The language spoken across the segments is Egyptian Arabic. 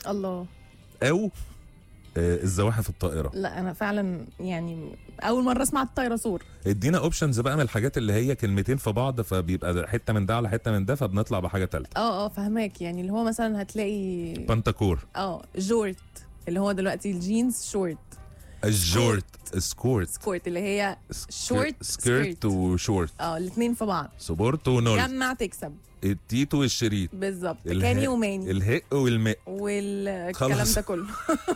الله او آه، الزواحف الطائره لا انا فعلا يعني اول مره اسمع الطيراسور ادينا اوبشنز بقى من الحاجات اللي هي كلمتين في بعض فبيبقى حته من ده على حته من ده فبنطلع بحاجه ثالثه اه اه فهماك يعني اللي هو مثلا هتلاقي بنتاكور اه جورت اللي هو دلوقتي الجينز شورت الجورت سكورت سكورت اللي هي شورت سكيرت وشورت اه الاثنين في بعض سبورت ونول جمع تكسب التيتو والشريط بالظبط اله- كاني وماني الهق والماء والكلام خلاص. ده كله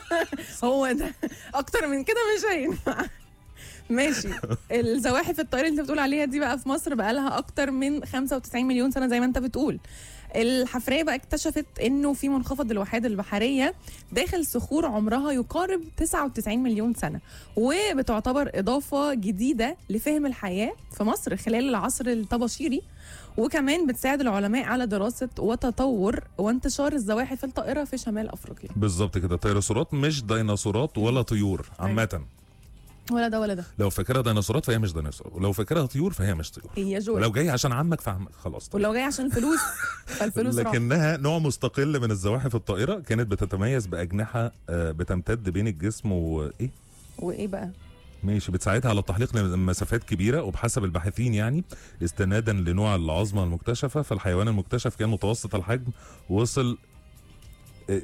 هو ده اكتر من كده مش هينفع ماشي الزواحف الطائره اللي انت بتقول عليها دي بقى في مصر بقى لها اكتر من 95 مليون سنه زي ما انت بتقول الحفريه بقى اكتشفت انه في منخفض الوحيد البحريه داخل صخور عمرها يقارب 99 مليون سنه وبتعتبر اضافه جديده لفهم الحياه في مصر خلال العصر الطباشيري وكمان بتساعد العلماء على دراسه وتطور وانتشار الزواحف الطائره في شمال افريقيا بالظبط كده الديناصورات مش ديناصورات ولا طيور عامه ولا ده ولا ده لو فاكرها ديناصورات فهي مش ديناصور ولو فاكرها طيور فهي مش طيور هي جورج ولو جاي عشان عمك فعمك خلاص طيب. ولو جاي عشان الفلوس فالفلوس راح لكنها نوع مستقل من الزواحف الطائره كانت بتتميز باجنحه آه، بتمتد بين الجسم وايه وايه بقى ماشي بتساعدها على التحليق لمسافات كبيره وبحسب الباحثين يعني استنادا لنوع العظمه المكتشفه فالحيوان المكتشف كان متوسط الحجم وصل آه،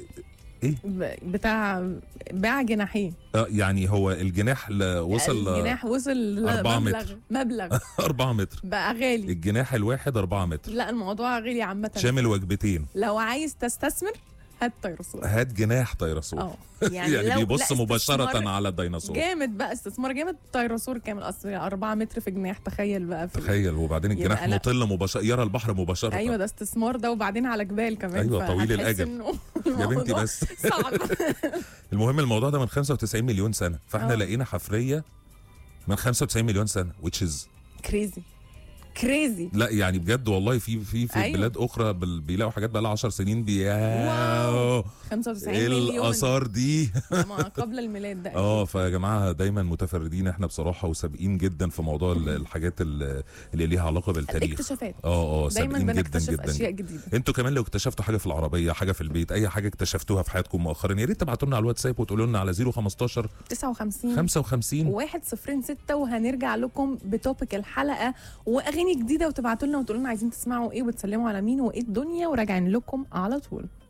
ب- بتاع باع جناحين آه، يعني هو الجناح ل- وصل الجناح وصل أربعة لمبلغ متر. مبلغ 4 متر بقى غالي الجناح الواحد 4 متر لا الموضوع غالي عامة شامل وجبتين لو عايز تستثمر هات طيرسور هات جناح ديناصور اه يعني, لو- بيبص لا، مباشره استثمار على الديناصور جامد بقى استثمار جامد طيرسور كامل اصل 4 متر في جناح تخيل بقى في تخيل وبعدين يبقى الجناح لا. مطل مباشره يرى البحر مباشره ايوه ده استثمار ده وبعدين على جبال كمان أيوة، طويل فهتحس الأجل. إنه يا بنتي الموضوع بس صعب المهم الموضوع ده من 95 مليون سنه فاحنا آه. لقينا حفريه من 95 مليون سنه which is كريزي كريزي لا يعني بجد والله في في في أيوة. بلاد اخرى بال- بيلاقوا حاجات بقى لها 10 سنين بي واو. 95 ايه مليون الاثار دي ده ما قبل الميلاد ده اه فيا جماعه دايما متفردين احنا بصراحه وسابقين جدا في موضوع ال- الحاجات ال- اللي ليها علاقه بالتاريخ الاكتشافات اه اه دايما سابقين جدا بنكتشف جدا اشياء جدا جديده انتوا كمان لو اكتشفتوا حاجه في العربيه حاجه في البيت اي حاجه اكتشفتوها في حياتكم مؤخرا يا ريت تبعتوا لنا على الواتساب وتقولوا لنا على 015 59 55 واحد صفرين ستة وهنرجع لكم بتوبيك الحلقة وأغاني جديدة وتبعتوا لنا وتقولوا لنا عايزين تسمعوا إيه وتسلموا على مين وإيه الدنيا وراجعين لكم على طول